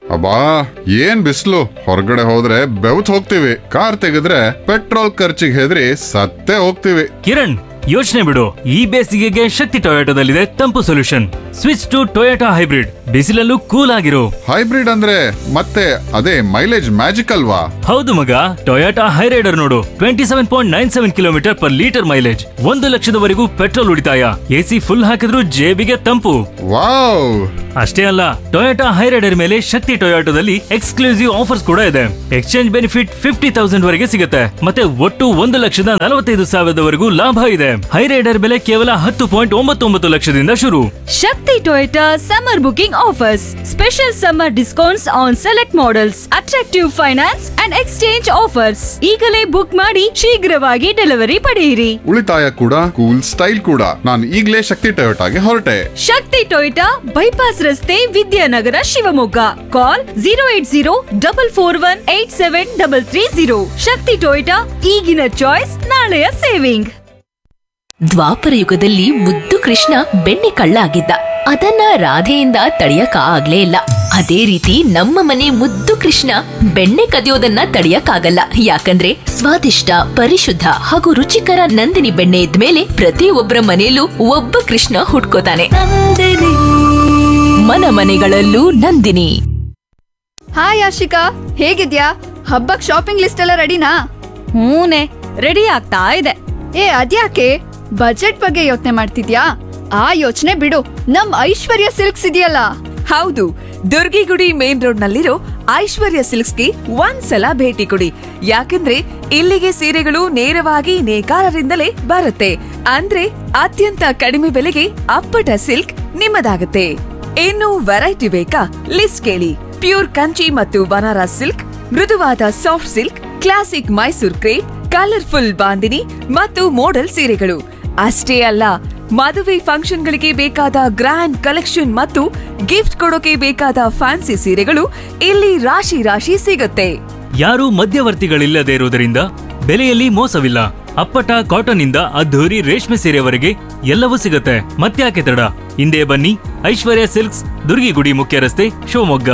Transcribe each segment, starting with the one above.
ಅಬ್ಬಾ ಏನ್ ಬಿಸ್ಲು ಹೊರಗಡೆ ಹೋದ್ರೆ ಬೆವತ್ ಹೋಗ್ತೀವಿ ಕಾರ್ ತೆಗೆದ್ರೆ ಪೆಟ್ರೋಲ್ ಖರ್ಚಿಗೆ ಹೆದರಿ ಸತ್ತೇ ಹೋಗ್ತೀವಿ ಕಿರಣ್ ಯೋಚನೆ ಬಿಡು ಈ ಬೇಸಿಗೆಗೆ ಶಕ್ತಿ ಟೊಯೋಟೋದಲ್ಲಿದೆ ತಂಪು solution switch to Toyota hybrid ಬಿಸಿಲಲ್ಲೂ ಕೂಲ್ ಆಗಿರು ಹೈಬ್ರಿಡ್ ಅಂದ್ರೆ ಮತ್ತೆ ಅದೇ ಮೈಲೇಜ್ ಮ್ಯಾಜಿಕ್ ಅಲ್ವಾ ಹೌದು ಮಗ ಟೊಯೋಟಾ ಹೈರೈಡರ್ ನೋಡು twenty seven point nine seven kilometer per litre mileage ಒಂದು ಲಕ್ಷದವರೆಗೂ ಪೆಟ್ರೋಲ್ ಉಳಿತಾಯ ಎಸಿ ಫುಲ್ ಹಾಕಿದ್ರೂ ಜೇಬಿಗೆ ತಂಪು ವಾವ್ ಅಷ್ಟೇ ಅಲ್ಲ ಟೊಯೋಟಾ ಹೈರೈಡರ್ ಮೇಲೆ ಶಕ್ತಿ ಟೊಯೋಟೋದಲ್ಲಿ ಎಕ್ಸ್ಕ್ಲೂಸಿವ್ ಆಫರ್ಸ್ ಕೂಡ ಇದೆ ಎಕ್ಸ್ಚೇಂಜ್ ಬೆನಿಫಿಟ್ ಫಿಫ್ಟಿ ತೌಸಂಡ್ ವರೆಗೆ ಸಿಗುತ್ತೆ ಮತ್ತೆ ಒಟ್ಟು ಒಂದು ಲಕ್ಷದ ನಲವತ್ತೈದು ಸಾವಿರದವರೆಗೂ ಲಾಭ ಇದೆ ಹೈರೈಡರ್ ಬೆಲೆ ಕೇವಲ ಹತ್ತು ಪಾಯಿಂಟ್ ಒಂಬತ್ತೊಂಬತ್ತು ಲಕ್ಷದಿಂದ ಶುರು Shakti Toyota summer booking offers. Special summer discounts on select models, attractive finance and exchange offers. ಈಗಲೇ ಬುಕ್ ಮಾಡಿ ಶೀಘ್ರವಾಗಿ ಡೆಲಿವರಿ ಪಡೆಯಿರಿ ಉಳಿತಾಯ ಕೂಡ ಕೂಲ್ ಸ್ಟೈಲ್ ಕೂಡ ನಾನು ಈಗ್ಲೇ ಶಕ್ತಿ ಟೊಯೋಟಾಗೆ ಹೊರಟೆ ಶಕ್ತಿ ಟೊಯೋಟಾ ಬೈಪಾಸ್ ರಸ್ತೆ Vidyanagar Shivamogga call zero eight zero double four one eight seven double three zero Shakti Toyota ಈಗಿನ ಚಾಯ್ಸ್ ನಾಳೆಯ ಸೇವಿಂಗ್ ದ್ವಾಪರ ಯುಗದಲ್ಲಿ ಮುದ್ದು ಕೃಷ್ಣ ಬೆಣ್ಣೆ ಕಳ್ಳ ಆಗಿದ್ದ ಅದನ್ನ ರಾಧೆಯಿಂದ ತಡೆಯಕ ಆಗ್ಲೇ ಇಲ್ಲ ಅದೇ ರೀತಿ ನಮ್ಮ ಮನೆ ಮುದ್ದು ಕೃಷ್ಣ ಬೆಣ್ಣೆ ಕದಿಯೋದನ್ನ ತಡೆಯಕ್ಕಾಗಲ್ಲ ಯಾಕಂದ್ರೆ ಸ್ವಾದಿಷ್ಟ ಪರಿಶುದ್ಧ ಹಾಗೂ ರುಚಿಕರ ನಂದಿನಿ ಬೆಣ್ಣೆ ಇದ್ಮೇಲೆ ಪ್ರತಿಯೊಬ್ಬರ ಮನೆಯಲ್ಲೂ ಒಬ್ಬ ಕೃಷ್ಣ ಹುಟ್ಕೋತಾನೆ ಮನ ಮನೆಗಳಲ್ಲೂ ನಂದಿನಿ ಹಾಯ್ ಆಶಿಕಾ ಹೇಗಿದ್ಯಾ ಹಬ್ಬಕ್ ಶಾಪಿಂಗ್ ಲಿಸ್ಟ್ ಎಲ್ಲ ರೆಡಿನಾ ಹೂನೆ ರೆಡಿ ಆಗ್ತಾ ಇದೆ ಏ ಅದ್ಯಾಕೆ ಬಜೆಟ್ ಬಗ್ಗೆ ಯೋಚನೆ ಮಾಡ್ತಿದ್ಯಾ ಆ ಯೋಚನೆ ಬಿಡು ನಮ್ ಐಶ್ವರ್ಯ ಸಿಲ್ಕ್ಸ್ ಇದೆಯಲ್ಲ ಹೌದು ದುರ್ಗಿಗುಡಿ ಮೇನ್ ರೋಡ್ ನಲ್ಲಿರೋ ಐಶ್ವರ್ಯ ಸಿಲ್ಕ್ಸ್ಗೆ ಒಂದ್ಸಲ ಭೇಟಿ ಕೊಡಿ ಯಾಕಂದ್ರೆ ಇಲ್ಲಿಗೆ ಸೀರೆಗಳು ನೇರವಾಗಿ ನೇಕಾರರಿಂದಲೇ ಬರುತ್ತೆ ಅಂದ್ರೆ ಅತ್ಯಂತ ಕಡಿಮೆ ಬೆಲೆಗೆ ಅಪ್ಪಟ ಸಿಲ್ಕ್ ನಿಮ್ಮದಾಗುತ್ತೆ ಇನ್ನು ವೆರೈಟಿ ಬೇಕಾ ಲಿಸ್ಟ್ ಕೇಳಿ ಪ್ಯೂರ್ ಕಂಚಿ ಮತ್ತು ಬನಾರಸ್ ಸಿಲ್ಕ್ ಮೃದುವಾದ soft silk classic Mysore crepe colourful bandhani ಮತ್ತು ಮೋಡಲ್ ಸೀರೆಗಳು ಅಷ್ಟೇ ಅಲ್ಲ ಮದುವೆ ಫಂಕ್ಷನ್ಗಳಿಗೆ ಬೇಕಾದ ಗ್ರ್ಯಾಂಡ್ ಕಲೆಕ್ಷನ್ ಮತ್ತು ಗಿಫ್ಟ್ ಕೊಡೋಕೆ ಬೇಕಾದ ಫ್ಯಾನ್ಸಿ ಸೀರೆಗಳು ಇಲ್ಲಿ ರಾಶಿ ರಾಶಿ ಸಿಗುತ್ತೆ ಯಾರೂ ಮಧ್ಯವರ್ತಿಗಳಿಲ್ಲದೆ ಇರುವುದರಿಂದ ಬೆಲೆಯಲ್ಲಿ ಮೋಸವಿಲ್ಲ ಅಪ್ಪಟ ಕಾಟನ್ ಇಂದ ಅದ್ಧೂರಿ ರೇಷ್ಮೆ ಸೀರೆವರೆಗೆ ಎಲ್ಲವೂ ಸಿಗುತ್ತೆ ಮತ್ತ್ಯಾಕೆ ತಡ ಹಿಂದೆ ಬನ್ನಿ ಐಶ್ವರ್ಯ ಸಿಲ್ಕ್ಸ್ ದುರ್ಗಿಗುಡಿ ಮುಖ್ಯ ರಸ್ತೆ Shivamogga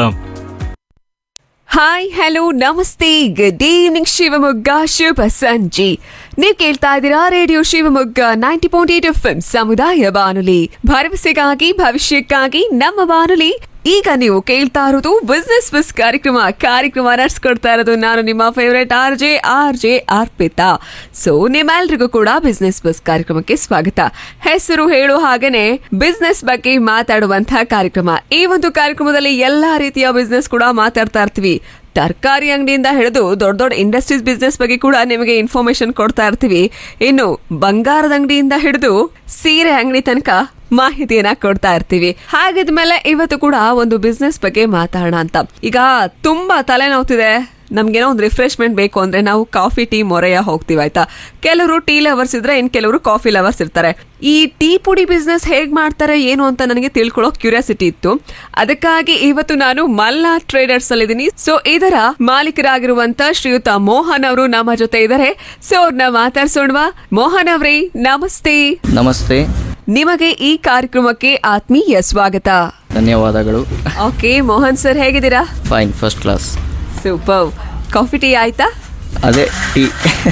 hi hello namaste good evening Shivamogga ಶುಭ ಸಂಜೆ ನೀವ್ ಕೇಳ್ತಾ ಇದ್ದೀರಾ radio Shivamogga ninety point eight F ಸಮುದಾಯ ಬಾನುಲಿ ಭರವಸೆಗಾಗಿ ಭವಿಷ್ಯಕ್ಕಾಗಿ ನಮ್ಮ ಬಾನುಲಿ ಈಗ ನೀವು ಕೇಳ್ತಾ ಇರೋದು ಬಿಸ್ನೆಸ್ ಬಸ್ ಕಾರ್ಯಕ್ರಮ ಕಾರ್ಯಕ್ರಮ ನಡೆಸ್ಕೊಡ್ತಾ ಇರೋದು ನಾನು ನಿಮ್ಮ favourite R J R J Arpita so ನಿಮ್ಮೆಲ್ರಿಗೂ ಕೂಡ ಬಿಸ್ನೆಸ್ ಬಸ್ ಕಾರ್ಯಕ್ರಮಕ್ಕೆ ಸ್ವಾಗತ ಹೆಸರು ಹೇಳೋ ಹಾಗೇನೆ ಬಿಸ್ನೆಸ್ ಬಗ್ಗೆ ಮಾತಾಡುವಂತಹ ಕಾರ್ಯಕ್ರಮ ಈ ಒಂದು ಕಾರ್ಯಕ್ರಮದಲ್ಲಿ ಎಲ್ಲಾ ರೀತಿಯ ಬಿಸ್ನೆಸ್ ಕೂಡ ಮಾತಾಡ್ತಾ ಇರ್ತೀವಿ ತರಕಾರಿ ಅಂಗಡಿಯಿಂದ ಹಿಡಿದು ದೊಡ್ಡ ದೊಡ್ಡ ಇಂಡಸ್ಟ್ರೀಸ್ ಬಿಸ್ನೆಸ್ ಬಗ್ಗೆ ಕೂಡ ನಿಮಗೆ ಇನ್ಫಾರ್ಮೇಶನ್ ಕೊಡ್ತಾ ಇರ್ತೀವಿ ಇನ್ನು ಬಂಗಾರದ ಅಂಗಡಿಯಿಂದ ಹಿಡಿದು ಸೀರೆ ಅಂಗಡಿ ತನಕ ಮಾಹಿತಿಯನ್ನ ಕೊಡ್ತಾ ಇರ್ತೀವಿ ಹಾಗಿದ್ಮೇಲೆ ಇವತ್ತು ಕೂಡ ಒಂದು ಬಿಸ್ನೆಸ್ ಬಗ್ಗೆ ಮಾತಾಡೋಣ ಅಂತ ಈಗ ತುಂಬಾ ತಲೆನೋವ್ತಿದೆ ನಮ್ಗೇನೋ ಒಂದು ರಿಫ್ರೆಶ್ಮೆಂಟ್ ಬೇಕು ಅಂದ್ರೆ ನಾವು ಕಾಫಿ ಟೀ ಮೊರೆಯ ಹೋಗ್ತೀವಿ ಆಯ್ತಾ ಕೆಲವರು ಟೀ ಲವರ್ಸ್ ಇದ್ರೆ ಇನ್ ಕೆಲವರು ಕಾಫಿ ಲವರ್ಸ್ ಇರ್ತಾರೆ ಈ ಟೀ ಪುಡಿ ಬಿಸ್ನೆಸ್ ಹೇಗ್ ಮಾಡ್ತಾರೆ ಏನು ಅಂತ ನನಗೆ ತಿಳ್ಕೊಳ್ಳೋ ಕ್ಯೂರಿಯಾಸಿಟಿ ಇತ್ತು ಅದಕ್ಕಾಗಿ ಇವತ್ತು ನಾನು ಮಲ್ಲಾ ಟ್ರೇಡರ್ಸ್ ಅಲ್ಲಿ ಇದೀನಿ ಸೊ ಇದರ ಮಾಲೀಕರಾಗಿರುವಂತ ಶ್ರೀಯುತ ಮೋಹನ್ ಅವರು ನಮ್ಮ ಜೊತೆ ಇದ್ದಾರೆ ಸೊ ಅವ್ರನ್ನ ಮಾತಾಡ್ಸೋಣವಾ ಮೋಹನ್ ಅವ್ರೇ ನಮಸ್ತೆ ನಮಸ್ತೆ ನಿಮಗೆ ಈ ಕಾರ್ಯಕ್ರಮಕ್ಕೆ ಆತ್ಮೀಯ ಸ್ವಾಗತ ಧನ್ಯವಾದಗಳು ಓಕೆ ಮೋಹನ್ ಸರ್ ಹೇಗಿದ್ದೀರಾ fine first class super coffee tea ಆಯ್ತಾ ಅದೇ ಟೀ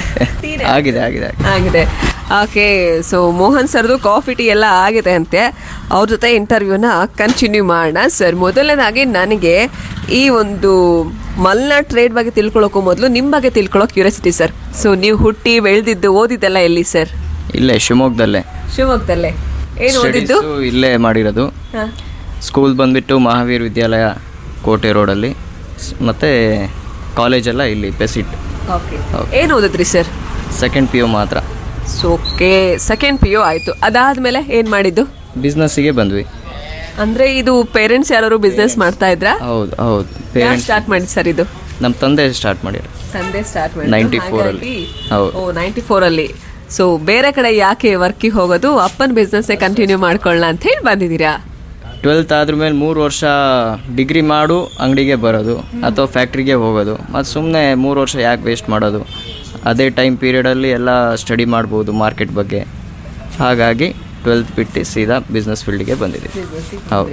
ಆಗಿದೆ ಆಗಿದೆ ಆಗಿದೆ. ಆಗಿದೆ ಓಕೆ ಸೊ ಮೋಹನ್ ಸರ್ದು ಕಾಫಿ ಟೀ ಎಲ್ಲ ಆಗಿದೆ ಅಂತೆ ಅವ್ರ ಜೊತೆ ಇಂಟರ್ವ್ಯೂನ ಕಂಟಿನ್ಯೂ ಮಾಡೋಣ ಸರ್ ಮೊದಲನೇದಾಗಿ ನನಗೆ ಈ ಒಂದು ಮಲ್ನಾಡ್ ಟ್ರೇಡ್ ಬಗ್ಗೆ ತಿಳ್ಕೊಳ್ಳೋಕ್ಕೂ ಮೊದಲು ನಿಮ್ಮ ಬಗ್ಗೆ ತಿಳ್ಕೊಳ್ಳೋ ಕ್ಯೂರಿಯಾಸಿಟಿ ಸರ್ ಸೊ ನೀವು ಹುಟ್ಟಿ ಬೆಳೆದಿದ್ದು ಓದಿದ್ದೆಲ್ಲ ಎಲ್ಲಿ ಸರ್ ಇಲ್ಲೇ ಶಿವಮೊಗ್ಗದಲ್ಲೇ ಶಿವಮೊಗ್ಗದಲ್ಲೇ ಏನು ಓದಿದ್ದು ಸ್ಟಡೀಸು ಇಲ್ಲೇ ಮಾಡಿರೋದು ಹಾ. ಸ್ಕೂಲ್ ಬಂದ್ಬಿಟ್ಟು ಮಹಾವೀರ್ ವಿದ್ಯಾಲಯ ಕೋಟೆ ರೋಡಲ್ಲಿ ಸ್- ಮತ್ತೆ ಕಾಲೇಜೆಲ್ಲ ಇಲ್ಲಿ ಪೆಸಿಟ್ ಓಕೆ ಏನು ಓದಿದ್ರಿ ಸರ್ ಸೆಕೆಂಡ್ ಪಿ ಯು ಮಾತ್ರ ಓಕೆ ಸೆಕೆಂಡ್ ಪಿ ಯು ಆಯಿತು ಅದಾದ್ಮೇಲೆ ಏನು ಮಾಡಿದ್ದು ಬಿಸ್ನೆಸ್ಸಿಗೆ ಬಂದ್ವಿ ಅಂದ್ರೆ ಇದು ಪೇರೆಂಟ್ಸ್ ಯಾರು ಬಿಸ್ನೆಸ್ ಮಾಡ್ತಾ ಇದ್ರಾ ಹೌದು ಹೌದು ಯಾರು ಪೇರೆಂಟ್ಸ್ ಸ್ಟಾರ್ಟ್ ಮಾಡಿ ಸರ್ ಇದು ನಮ್ಮ ತಂದೆ ಸ್ಟಾರ್ಟ್ ಮಾಡಿದ್ರು ಸಂಡೇ ಸ್ಟಾರ್ಟ್ 94 ಅಲ್ಲಿ. ಹೌದು. ಓ ನೈಂಟಿ ಫೋರ್ ಅಲ್ಲಿ ಸೊ ಬೇರೆ ಕಡೆ ಯಾಕೆ ವರ್ಕಿಗೆ ಹೋಗೋದು ಅಪ್ಪನ ಬಿಸ್ನೆಸ್ ಕಂಟಿನ್ಯೂ ಮಾಡ್ಕೊಳ್ಳೋಣ ಅಂತ ಹೇಳಿ ಬಂದಿದ್ದೀರಾ ಟ್ವೆಲ್ತ್ ಆದ್ಮೇಲೆ ಮೂರು ವರ್ಷ ಡಿಗ್ರಿ ಮಾಡು ಅಂಗಡಿಗೆ ಬರೋದು ಅಥವಾ ಫ್ಯಾಕ್ಟ್ರಿಗೆ ಹೋಗೋದು ಮತ್ತು ಸುಮ್ಮನೆ ಮೂರು ವರ್ಷ ಯಾಕೆ ವೇಸ್ಟ್ ಮಾಡೋದು ಅದೇ ಟೈಮ್ ಪೀರಿಯಡಲ್ಲಿ ಎಲ್ಲ ಸ್ಟಡಿ ಮಾಡ್ಬೋದು ಮಾರ್ಕೆಟ್ ಬಗ್ಗೆ ಹಾಗಾಗಿ ಟ್ವೆಲ್ತ್ ಬಿಟ್ಟು ಸೀದಾ ಬಿಸ್ನೆಸ್ ಫೀಲ್ಡಿಗೆ ಬಂದಿದ್ದೀವಿ ಹೌದು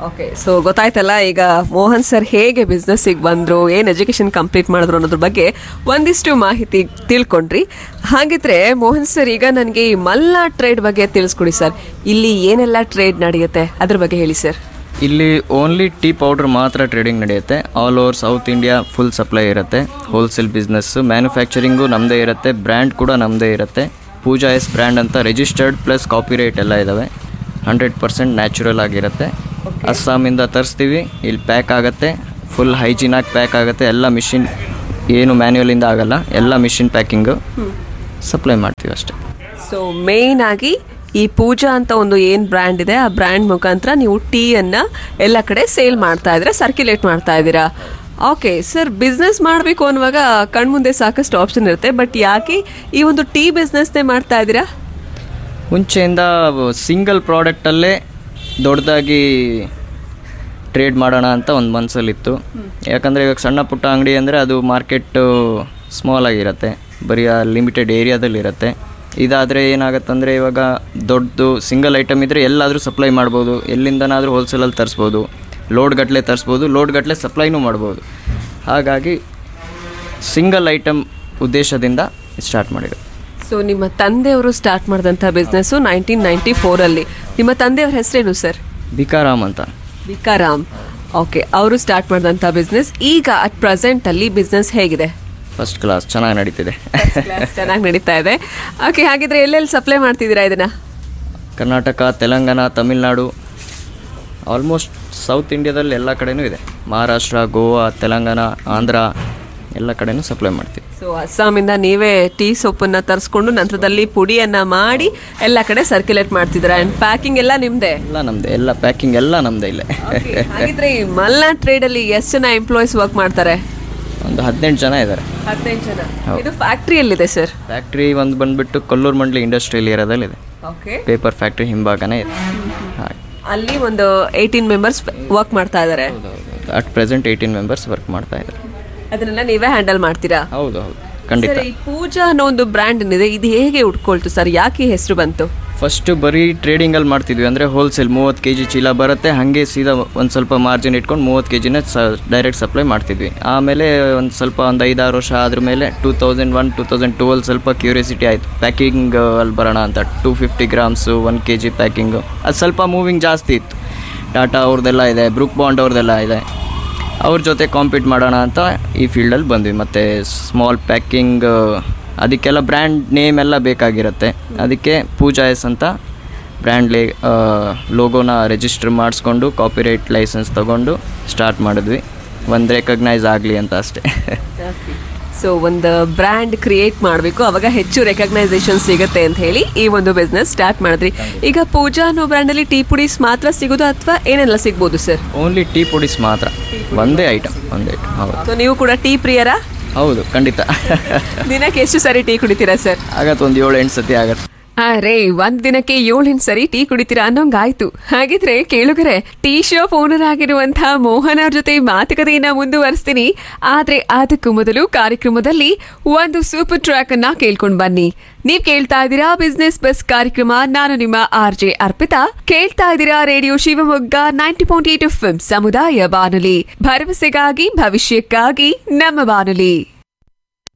ಓಕೆ ಸೊ ಗೊತ್ತಾಯ್ತಲ್ಲ ಈಗ ಮೋಹನ್ ಸರ್ ಹೇಗೆ ಬಿಸ್ನೆಸ್ಸಿಗೆ ಬಂದರು ಏನು ಎಜುಕೇಷನ್ ಕಂಪ್ಲೀಟ್ ಮಾಡಿದ್ರು ಅನ್ನೋದ್ರ ಬಗ್ಗೆ ಒಂದಿಷ್ಟು ಮಾಹಿತಿ ತಿಳ್ಕೊಂಡ್ರಿ ಹಾಗಿದ್ರೆ ಮೋಹನ್ ಸರ್ ಈಗ ನನಗೆ ಈ ಮಲ್ಲ ಟ್ರೇಡ್ ಬಗ್ಗೆ ತಿಳಿಸ್ಕೊಡಿ ಸರ್ ಇಲ್ಲಿ ಏನೆಲ್ಲ ಟ್ರೇಡ್ ನಡೆಯುತ್ತೆ ಅದ್ರ ಬಗ್ಗೆ ಹೇಳಿ ಸರ್ ಇಲ್ಲಿ ಓನ್ಲಿ ಟೀ ಪೌಡರ್ ಮಾತ್ರ ಟ್ರೇಡಿಂಗ್ ನಡೆಯುತ್ತೆ all over south India full supply ಇರುತ್ತೆ ಹೋಲ್ಸೇಲ್ ಬಿಸ್ನೆಸ್ಸು ಮ್ಯಾನುಫ್ಯಾಕ್ಚರಿಂಗು ನಮ್ಮದೇ ಇರುತ್ತೆ ಬ್ರ್ಯಾಂಡ್ ಕೂಡ ನಮ್ಮದೇ ಇರುತ್ತೆ ಪೂಜಾ ಎಸ್ ಬ್ರ್ಯಾಂಡ್ ಅಂತ ರಿಜಿಸ್ಟರ್ಡ್ ಪ್ಲಸ್ ಕಾಪಿರೈಟ್ ಎಲ್ಲ ಇದ್ದಾವೆ ಹಂಡ್ರೆಡ್ ಪರ್ಸೆಂಟ್ ನ್ಯಾಚುರಲ್ ಆಗಿರುತ್ತೆ ಅಸ್ಸಾಮಿಂದ ತರಿಸ್ತೀವಿ ಇಲ್ಲಿ ಪ್ಯಾಕ್ ಆಗುತ್ತೆ ಫುಲ್ ಹೈಜೀನಾಗಿ ಪ್ಯಾಕ್ ಆಗುತ್ತೆ ಎಲ್ಲ ಮಿಷಿನ್ ಏನು ಮ್ಯಾನ್ಯುವಲಿಂದ ಆಗಲ್ಲ ಎಲ್ಲ ಮಿಷಿನ್ ಪ್ಯಾಕಿಂಗು ಸಪ್ಲೈ ಮಾಡ್ತೀವಿ ಅಷ್ಟೇ ಸೊ ಮೇಯ್ನ್ ಆಗಿ ಈ ಪೂಜಾ ಅಂತ ಒಂದು ಏನು ಬ್ರ್ಯಾಂಡ್ ಇದೆ ಆ ಬ್ರ್ಯಾಂಡ್ ಮುಖಾಂತರ ನೀವು ಟೀಯನ್ನು ಎಲ್ಲ ಕಡೆ ಸೇಲ್ ಮಾಡ್ತಾ ಇದ್ದೀರಾ ಸರ್ಕ್ಯುಲೇಟ್ ಮಾಡ್ತಾ ಇದ್ದೀರಾ ಓಕೆ ಸರ್ ಬಿಸ್ನೆಸ್ ಮಾಡಬೇಕು ಅನ್ನುವಾಗ ಕಣ್ಮುಂದೆ ಸಾಕಷ್ಟು ಆಪ್ಷನ್ ಇರುತ್ತೆ ಬಟ್ ಯಾಕೆ ಈ ಒಂದು ಟೀ ಬಿಸ್ನೆಸ್ನೇ ಮಾಡ್ತಾ ಇದ್ದೀರಾ ಮುಂಚೆಯಿಂದ ಸಿಂಗಲ್ ಪ್ರಾಡಕ್ಟಲ್ಲೇ ದೊಡ್ಡದಾಗಿ ಟ್ರೇಡ್ ಮಾಡೋಣ ಅಂತ ಒಂದು ಮನಸ್ಸಲ್ಲಿತ್ತು ಯಾಕಂದರೆ ಇವಾಗ ಸಣ್ಣ ಪುಟ್ಟ ಅಂಗಡಿ ಅಂದರೆ ಅದು ಮಾರ್ಕೆಟ್ಟು ಸ್ಮಾಲ್ ಆಗಿರುತ್ತೆ ಬರೀ ಆ ಲಿಮಿಟೆಡ್ ಏರಿಯಾದಲ್ಲಿರುತ್ತೆ ಇದಾದರೆ ಏನಾಗುತ್ತಂದರೆ ಇವಾಗ ದೊಡ್ಡದು ಸಿಂಗಲ್ ಐಟಮ್ ಇದ್ದರೆ ಎಲ್ಲಾದರೂ ಸಪ್ಲೈ ಮಾಡ್ಬೋದು ಎಲ್ಲಿಂದನಾದರೂ ಹೋಲ್ಸೇಲಲ್ಲಿ ತರಿಸ್ಬೋದು ಲೋಡ್ ಗಟ್ಟಲೆ ತರಿಸ್ಬೋದು ಲೋಡ್ ಗಟ್ಟಲೆ ಸಪ್ಲೈನೂ ಮಾಡ್ಬೋದು ಹಾಗಾಗಿ ಸಿಂಗಲ್ ಐಟಮ್ ಉದ್ದೇಶದಿಂದ ಸ್ಟಾರ್ಟ್ ಮಾಡಿರೋದು ಸೊ ನಿಮ್ಮ ತಂದೆಯವರು ಸ್ಟಾರ್ಟ್ ಮಾಡಿದಂಥ ಬಿಸ್ನೆಸ್ಸು ನೈನ್ಟೀನ್ ನೈಂಟಿ ಫೋರಲ್ಲಿ ನಿಮ್ಮ ತಂದೆಯವ್ರ ಹೆಸರೇನು ಸರ್ ಬಿಕಾರಾಮ್ ಅಂತ ವಿಕಾರಾಮ್ ಓಕೆ ಅವರು ಸ್ಟಾರ್ಟ್ ಮಾಡಿದಂಥ ಬಿಸ್ನೆಸ್ ಈಗ ಅಟ್ ಪ್ರೆಸೆಂಟ್ ಅಲ್ಲಿ ಬಿಸ್ನೆಸ್ ಹೇಗಿದೆ ಫಸ್ಟ್ ಕ್ಲಾಸ್ ಚೆನ್ನಾಗಿ ನಡೀತಿದೆ ಚೆನ್ನಾಗಿ ನಡೀತಾ ಇದೆ ಓಕೆ ಹಾಗಿದ್ರೆ ಎಲ್ಲೆಲ್ಲಿ ಸಪ್ಲೈ ಮಾಡ್ತಿದ್ದೀರಾ ಇದನ್ನ ಕರ್ನಾಟಕ ತೆಲಂಗಾಣ ತಮಿಳ್ನಾಡು ಆಲ್ಮೋಸ್ಟ್ ಸೌತ್ ಇಂಡಿಯಾದಲ್ಲಿ ಎಲ್ಲ ಕಡೆನೂ ಇದೆ ಮಹಾರಾಷ್ಟ್ರ ಗೋವಾ ತೆಲಂಗಾಣ ಆಂಧ್ರ ಎಲ್ಲ ಕಡೆನೂ ಸಪ್ಲೈ ಮಾಡ್ತೀವಿ ಸೊ ಅಸ್ಸಾಮಿಂದ ನೀವೇ ಟೀ ಸೊಪ್ಪನ್ನ ತರಿಸ್ಕೊಂಡು ನಂತರದಲ್ಲಿ ಪುಡಿಯನ್ನ ಮಾಡಿ ಎಲ್ಲ ಕಡೆ ಸರ್ಕ್ಯುಲೇಟ್ ಮಾಡ್ತಿದ್ದೀರಾ ಅಂಡ್ ಪ್ಯಾಕಿಂಗ್ ಎಲ್ಲ ನಿಮ್ದೆ ಎಲ್ಲ ನಮ್ಮದೇ ಎಲ್ಲ ಪ್ಯಾಕಿಂಗ್ ಎಲ್ಲ ನಮ್ಮದೇ ಇಲ್ಲೇ ಹಾಗಿದ್ರೆ ಈ ಮಲ್ನಾಡ್ ಟ್ರೇಡ್ ಅಲ್ಲಿ ಎಷ್ಟು ಜನ ಎಂಪ್ಲಾಯೀಸ್ ವರ್ಕ್ ಮಾಡ್ತಾರೆ ಒಂದು ಹದಿನೆಂಟು ಜನ ಇದ್ದಾರೆ ಹದಿನೈದು ಜನ ಇದು ಫ್ಯಾಕ್ಟ್ರಿ ಎಲ್ಲಿದೆ ಸರ್ ಫ್ಯಾಕ್ಟ್ರಿ ಒಂದು ಬಂದುಬಿಟ್ಟು ಕೊಲ್ಲೂರು ಮಂಡಲಿ ಇಂಡಸ್ಟ್ರಿಯಲ್ ಏರಿಯಾದಲ್ಲಿದೆ ಓಕೆ ಪೇಪರ್ ಫ್ಯಾಕ್ಟ್ರಿ ಹಿಂಭಾಗನೇ ಇದೆ ಹಾಗೆ ಅಲ್ಲಿ ಒಂದು ಏಯ್ಟೀನ್ ಮೆಂಬರ್ಸ್ ವರ್ಕ್ ಮಾಡ್ತಾ ಇದ್ದಾರೆ at present eighteen members work ಮಾಡ್ತಾ ಇದ್ದಾರೆ ಅದನ್ನೆಲ್ಲ ನೀವೇ ಹ್ಯಾಂಡಲ್ ಮಾಡ್ತೀರಾ ಹೌದು ಹೌದು ಖಂಡಿತ ಸರ್ ಈ ಪೂಜಾ ಅನ್ನೋ ಒಂದು ಬ್ರ್ಯಾಂಡ್ ಏನಿದೆ ಇದು ಹೇಗೆ ಉಟ್ಕೊಳ್ತು ಸರ್ ಯಾಕೆ ಹೆಸರು ಬಂತು ಫಸ್ಟು ಬರೀ ಟ್ರೇಡಿಂಗಲ್ಲಿ ಮಾಡ್ತಿದ್ವಿ ಅಂದರೆ ಹೋಲ್ಸೇಲ್ ಮೂವತ್ತು ಕೆ ಜಿ ಚೀಲ ಬರುತ್ತೆ ಹಾಗೆ ಸೀದಾ ಒಂದು ಸ್ವಲ್ಪ ಮಾರ್ಜಿನ್ ಇಟ್ಕೊಂಡು ಮೂವತ್ತು ಕೆ ಜಿನ ಸ ಡೈರೆಕ್ಟ್ ಸಪ್ಲೈ ಮಾಡ್ತಿದ್ವಿ ಆಮೇಲೆ ಒಂದು ಸ್ವಲ್ಪ ಒಂದು ಐದಾರು ವರ್ಷ ಆದ್ರ ಮೇಲೆ two thousand one two thousand two ಅಲ್ಲಿ ಸ್ವಲ್ಪ ಕ್ಯೂರಿಯಾಸಿಟಿ ಆಯಿತು ಪ್ಯಾಕಿಂಗ್ ಅಲ್ಲಿ ಬರೋಣ ಅಂತ two fifty grams one K G packing ಅದು ಸ್ವಲ್ಪ ಮೂವಿಂಗ್ ಜಾಸ್ತಿ ಇತ್ತು ಟಾಟಾ ಅವ್ರದ್ದೆಲ್ಲ ಇದೆ ಬ್ರೂಕ್ ಬಾಂಡ್ ಅವ್ರದ್ದೆಲ್ಲ ಇದೆ ಅವ್ರ ಜೊತೆ ಕಾಂಪೀಟ್ ಮಾಡೋಣ ಅಂತ ಈ ಫೀಲ್ಡಲ್ಲಿ ಬಂದ್ವಿ ಮತ್ತು ಸ್ಮಾಲ್ ಪ್ಯಾಕಿಂಗ್ ಅದಕ್ಕೆಲ್ಲ ಬ್ರ್ಯಾಂಡ್ ನೇಮ್ ಎಲ್ಲ ಬೇಕಾಗಿರುತ್ತೆ ಅದಕ್ಕೆ ಪೂಜಾ ಎಸ್ ಅಂತ ಬ್ರ್ಯಾಂಡ್ ಲೇ ಲೋಗೋನ ರಿಜಿಸ್ಟರ್ ಮಾಡಿಸ್ಕೊಂಡು ಕಾಪಿರೈಟ್ ಲೈಸೆನ್ಸ್ ತೊಗೊಂಡು ಸ್ಟಾರ್ಟ್ ಮಾಡಿದ್ವಿ ಒಂದು ರೆಕಗ್ನೈಸ್ ಆಗಲಿ ಅಂತ ಅಷ್ಟೇ ಸೊ ಒಂದು ಬ್ರ್ಯಾಂಡ್ ಕ್ರಿಯೇಟ್ ಮಾಡಬೇಕು ಅವಾಗ ಹೆಚ್ಚು ರೆಕಗ್ನೈಸೇಷನ್ ಸಿಗುತ್ತೆ ಅಂತ ಹೇಳಿ ಈ ಒಂದು ಬಿಸ್ನೆಸ್ ಸ್ಟಾರ್ಟ್ ಮಾಡಿದ್ರಿ ಈಗ ಪೂಜಾ ಅನ್ನೋ ಬ್ರ್ಯಾಂಡಲ್ಲಿ ಟೀ ಪುಡೀಸ್ ಮಾತ್ರ ಸಿಗೋದು ಅಥವಾ ಏನೆಲ್ಲ ಸಿಗ್ಬೋದು ಸರ್ ಓನ್ಲಿ ಟೀ ಪುಡೀಸ್ ಮಾತ್ರ ಒಂದೇ ಐಟಮ್ ಒಂದೇ ಐಟಮ್ ಹೌದು ಸೊ ನೀವು ಕೂಡ ಟೀ ಪ್ರಿಯರಾ ಹೌದು ಖಂಡಿತ ದಿನಕ್ಕೆ ಎಷ್ಟು ಸರಿ ಟೀ ಕುಡಿತೀರಾ ಸರ್ ಆಗತ್ತೆ ಒಂದು ಏಳು ಎಂಟು ಸತಿ ಆಗತ್ತೆ ಅರೇ ಒಂದ್ ದಿನಕ್ಕೆ ಏಳೆಂಟು ಸರಿ ಟೀ ಕುಡಿತೀರಾ ಅನ್ನೋಂಗಾಯ್ತು ಹಾಗಿದ್ರೆ ಕೇಳುಗರೆ ಟೀ ಶಾಪ್ ಓನರ್ ಆಗಿರುವಂತಹ ಮೋಹನ್ ಅವ್ರ ಜೊತೆ ಮಾತುಕತೆಯನ್ನ ಮುಂದುವರಿಸ್ತೀನಿ ಆದ್ರೆ ಅದಕ್ಕೂ ಮೊದಲು ಕಾರ್ಯಕ್ರಮದಲ್ಲಿ ಒಂದು ಸೂಪರ್ ಟ್ರ್ಯಾಕ್ ಅನ್ನ ಕೇಳ್ಕೊಂಡ್ ಬನ್ನಿ ನೀವ್ ಕೇಳ್ತಾ ಇದ್ದೀರಾ ಬಿಸ್ನೆಸ್ ಬಸ್ ಕಾರ್ಯಕ್ರಮ ನಾನು ನಿಮ್ಮ ಆರ್ ಜೆ ಅರ್ಪಿತಾ ಕೇಳ್ತಾ ಇದ್ದೀರಾ radio Shivamogga ninety point eight F ಸಮುದಾಯ ಬಾನುಲಿ ಭರವಸೆಗಾಗಿ ಭವಿಷ್ಯಕ್ಕಾಗಿ ನಮ್ಮ ಬಾನುಲಿ